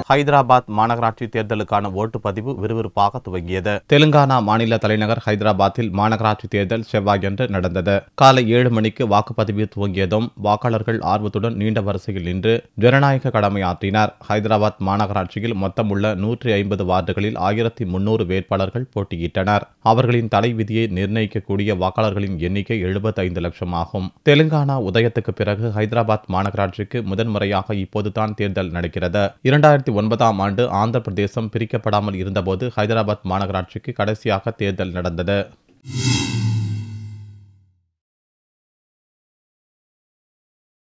ஹைதராபாத் மாநகராட்சி தேர்தலுக்கான ஓட்டுப்பதிவு விறுவிறுப்பாக துவங்கியது தெலுங்கானா மாநில தலைநகர் ஹைதராபாத்தில் மாநகராட்சி தேர்தல் செவ்வாயன்று நடந்தது காலை ஏழு மணிக்கு வாக்குப்பதிவு துவங்கியதும் வாக்காளர்கள் ஆர்வத்துடன் நீண்ட வரிசையில் நின்று ஜனநாயக கடமையாற்றினர் ஹைதராபாத் மாநகராட்சியில் மொத்தம் உள்ள நூற்றி ஐம்பது வார்டுகளில் ஆயிரத்தி முன்னூறு வேட்பாளர்கள் போட்டியிட்டனர் அவர்களின் தலைவிதியை நிர்ணயிக்கக்கூடிய வாக்காளர்களின் எண்ணிக்கை எழுபத்தைந்து லட்சம் ஆகும் தெலுங்கானா உதயத்துக்கு பிறகு ஹைதராபாத் மாநகராட்சிக்கு முதன்முறையாக இப்போதுதான் தேர்தல் நடக்கிறது இரண்டாயிரத்தி ஒன்பதாம் ஆண்டு ஆந்திர பிரதேசம் பிரிக்கப்படாமல் இருந்தபோது ஹைதராபாத் மாநகராட்சிக்கு கடைசியாக தேர்தல் நடந்தது